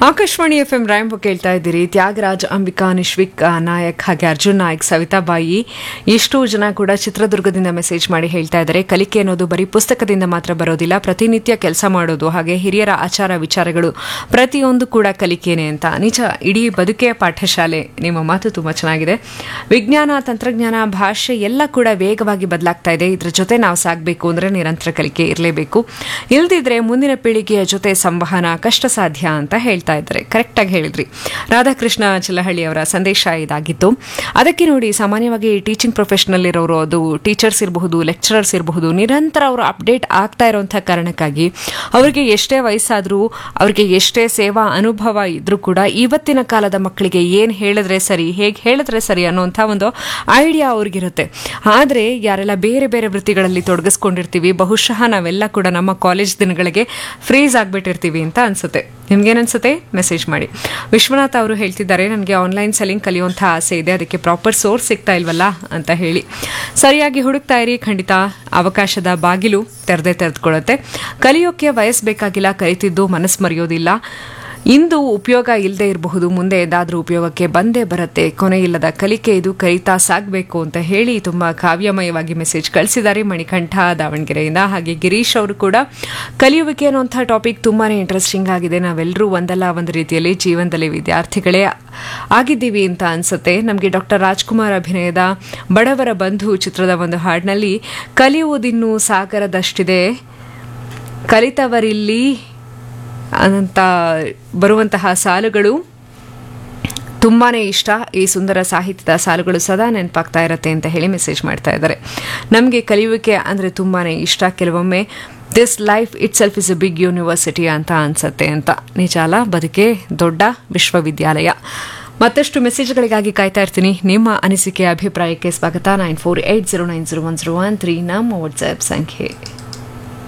Akashvani F M ರಾಯಂಬು ಕೇಳ್ತಾ ಇದ್ದೀರಿ ತ್ಯಾಗರಾಜ್ ಅಂಬಿಕಾ ನಿಶ್ವಿಕ್ ಆ, ನಾಯಕ್ ಹಾಗೆ ಅರ್ಜುನ್ ನಾಯಕ್ ಸವಿತಾಬಾಯಿ ಎಷ್ಟು ಜನ ಕೂಡ ಚಿತ್ರದುರ್ಗದಿಂದ ಮೆಸೇಜ್ ಮಾಡಿ ಹೇಳ್ತಾ ಇದ್ದಾರೆ ಕಲಿಕೆ ಅನ್ನೋದು ಬರೀ ಪುಸ್ತಕದಿಂದ ಮಾತ್ರ ಬರೋದಿಲ್ಲ ಪ್ರತಿನಿತ್ಯ ಕೆಲಸ ಮಾಡೋದು ಹಾಗೆ ಹಿರಿಯರ ಆಚಾರ ವಿಚಾರಗಳು ಪ್ರತಿಯೊಂದು ಕೂಡ ಕಲಿಕೆನೆ ಅಂತ ನಿಜ ಇಡೀ ಬದುಕೆಯ ಪಾಠಶಾಲೆ ನಿಮ್ಮ ಮಾತು ತುಂಬಾ ಚೆನ್ನಾಗಿದೆ ವಿಜ್ಞಾನ ತಂತ್ರಜ್ಞಾನ ಭಾಷೆ ಎಲ್ಲ ಕೂಡ ವೇಗವಾಗಿ ಬದಲಾಗ್ತಾ ಇದೆ ಇದ್ರ ಜೊತೆ ನಾವು ಸಾಗಬೇಕು ಅಂದ್ರೆ ನಿರಂತರ ಕಲಿಕೆ ಇರಲೇಬೇಕು ಇಲ್ದಿದ್ರೆ ಮುಂದಿನ ಪೀಳಿಗೆಯ ಜೊತೆ ಸಂವಹನ ಕಷ್ಟ ಸಾಧ್ಯ ಅಂತ ಹೇಳ್ತಾ ಇದ್ದಾರೆ ಕರೆಕ್ಟಾಗಿ ಹೇಳಿದ್ರಿ ರಾಧಾಕೃಷ್ಣ ಚಿಲ್ಲಹಳ್ಳಿ ಅವರ ಸಂದೇಶ ಇದಾಗಿತ್ತು ಅದಕ್ಕೆ ನೋಡಿ ಸಾಮಾನ್ಯವಾಗಿ ಟೀಚಿಂಗ್ ಪ್ರೊಫೆಷನಲ್ ಇರೋರು ಅದು ಟೀಚರ್ಸ್ ಇರಬಹುದು ಲೆಕ್ಚರರ್ಸ್ ಇರಬಹುದು ನಿರಂತರ ಅವರು ಅಪ್ಡೇಟ್ ಆಗ್ತಾ ಇರೋಂಥ ಕಾರಣಕ್ಕಾಗಿ ಅವರಿಗೆ ಎಷ್ಟೇ ವಯಸ್ಸಾದರೂ ಅವರಿಗೆ ಎಷ್ಟೇ ಸೇವಾ ಅನುಭವ ಇದ್ರೂ ಕೂಡ ಇವತ್ತಿನ ಕಾಲದ ಮಕ್ಕಳಿಗೆ ಏನು ಹೇಳಿದ್ರೆ ಸರಿ ಹೇಗೆ ಹೇಳಿದ್ರೆ ಸರಿ ಅನ್ನೋಂಥ ಒಂದು ಐಡಿಯಾ ಅವ್ರಿಗಿರುತ್ತೆ ಆದರೆ ಯಾರೆಲ್ಲ ಬೇರೆ ಬೇರೆ ವೃತ್ತಿಗಳಲ್ಲಿ ತೊಡಗಿಸ್ಕೊಂಡಿರ್ತೀವಿ ಬಹುಶಃ ನಾವೆಲ್ಲ ಕೂಡ ನಮ್ಮ ಕಾಲೇಜ್ ದಿನಗಳಿಗೆ ಫ್ರೀಸ್ ಆಗಿಬಿಟ್ಟಿರ್ತೀವಿ ಅಂತ ಅನ್ಸುತ್ತೆ ನಿಮ್ಗೇನನ್ಸುತ್ತೆ ಮೆಸೇಜ್ ಮಾಡಿ ವಿಶ್ವನಾಥ್ ಅವರು ಹೇಳ್ತಿದ್ದಾರೆ ನನಗೆ ಆನ್ಲೈನ್ ಸೆಲ್ಲಿಂಗ್ ಕಲಿಯುವಂಥ ಆಸೆ ಇದೆ ಅದಕ್ಕೆ ಪ್ರಾಪರ್ ಸೋರ್ಸ್ ಸಿಗ್ತಾ ಇಲ್ವಲ್ಲ ಅಂತ ಹೇಳಿ ಸರಿಯಾಗಿ ಹುಡುಕ್ತಾ ಇರಿ ಖಂಡಿತ ಅವಕಾಶದ ಬಾಗಿಲು ತೆರೆದೇ ತೆರೆದುಕೊಳ್ಳುತ್ತೆ ಕಲಿಯೋಕ್ಕೆ ವಯಸ್ಸು ಬೇಕಾಗಿಲ್ಲ ಕಲಿತಿದ್ದು ಮನಸ್ಸು ಮರೆಯೋದಿಲ್ಲ ಇಂದು ಉಪಯೋಗ ಇಲ್ಲದೆ ಇರಬಹುದು ಮುಂದೆ ಏದಾದ್ರೂ ಉಪಯೋಗಕ್ಕೆ ಬಂದೇ ಬರುತ್ತೆ ಕೊನೆ ಇಲ್ಲದ ಕಲಿಕೆ ಇದು ಕಲಿತಾ ಸಾಗಬೇಕು ಅಂತ ಹೇಳಿ ತುಂಬ ಕಾವ್ಯಮಯವಾಗಿ ಮೆಸೇಜ್ ಕಳಿಸಿದ್ದಾರೆ ಮಣಿಕಂಠ ದಾವಣಗೆರೆಯಿಂದ ಹಾಗೆ ಗಿರೀಶ್ ಅವರು ಕೂಡ ಕಲಿಯುವಿಕೆ ಅನ್ನುವಂಥ ಟಾಪಿಕ್ ತುಂಬಾ ಇಂಟ್ರೆಸ್ಟಿಂಗ್ ಆಗಿದೆ ನಾವೆಲ್ಲರೂ ಒಂದಲ್ಲ ಒಂದು ರೀತಿಯಲ್ಲಿ ಜೀವನದಲ್ಲಿ ವಿದ್ಯಾರ್ಥಿಗಳೇ ಆಗಿದ್ದೀವಿ ಅಂತ ಅನ್ಸುತ್ತೆ ನಮಗೆ ಡಾಕ್ಟರ್ ರಾಜ್ಕುಮಾರ್ ಅಭಿನಯದ ಬಡವರ ಬಂಧು ಚಿತ್ರದ ಒಂದು ಹಾಡಿನಲ್ಲಿ ಕಲಿಯುವುದಿನ್ನು ಸಾಗರದಷ್ಟಿದೆ ಕಲಿತವರಿಲ್ಲಿ ಅಂತ ಬರುವಂತಹ ಸಾಲುಗಳು ತುಂಬಾನೇ ಇಷ್ಟ ಈ ಸುಂದರ ಸಾಹಿತ್ಯದ ಸಾಲುಗಳು ಸದಾ ನೆನಪಾಗ್ತಾ ಇರತ್ತೆ ಅಂತ ಹೇಳಿ ಮೆಸೇಜ್ ಮಾಡ್ತಾ ಇದ್ದಾರೆ ನಮಗೆ ಕಲಿಯುವಿಕೆ ಅಂದರೆ ತುಂಬಾನೇ ಇಷ್ಟ ಕೆಲವೊಮ್ಮೆ this life itself is a big university ಅಂತ ಅನ್ಸತ್ತೆ ಅಂತ ನಿಜ ಅಲ್ಲ ಬದುಕೆ ದೊಡ್ಡ ವಿಶ್ವವಿದ್ಯಾಲಯ ಮತ್ತಷ್ಟು ಮೆಸೇಜ್ಗಳಿಗಾಗಿ ಕಾಯ್ತಾ ಇರ್ತೀನಿ ನಿಮ್ಮ ಅನಿಸಿಕೆ ಅಭಿಪ್ರಾಯಕ್ಕೆ ಸ್ವಾಗತ nine four eight zero nine zero one zero one three ನಮ್ಮ ವಾಟ್ಸ್ಆ್ಯಪ್ ಸಂಖ್ಯೆ